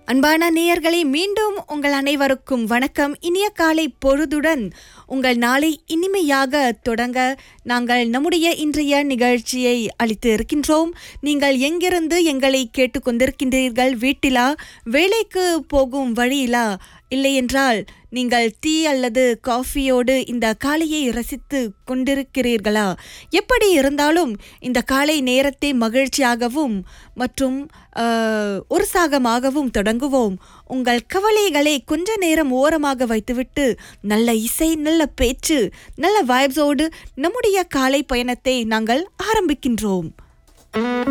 அன்பான நேயர்களே மீண்டும் உங்கள் அனைவருக்கும் வணக்கம் இனிய காலை பொழுதுடன் உங்கள் நாளை இனிமையாக தொடங்க நாங்கள் நம்முடைய இன்றைய நிகழ்ச்சியை அளித்து இருக்கின்றோம் நீங்கள் எங்கிருந்து எங்களை கேட்டுக்கொண்டிருக்கின்றீர்கள் வீட்டிலா வேலைக்கு போகும் வழியிலா இல்லையென்றால் நீங்கள் டீ அல்லது காஃபியோடு இந்த காலையை ரசித்து கொண்டிருக்கிறீர்களா எப்படி இருந்தாலும் இந்த காலை நேரத்தை மகிழ்ச்சியாகவும் மற்றும் ஆஹ், உற்சாகமாகவும் தொடங்குவோம் உங்கள் கவலைகளை கொஞ்ச நேரம் ஓரமாக வைத்துவிட்டு நல்ல இசை நல்ல பேச்சு நல்ல வைப்ஸோடு நம்முடைய காலை பயணத்தை நாங்கள் ஆரம்பிக்கின்றோம்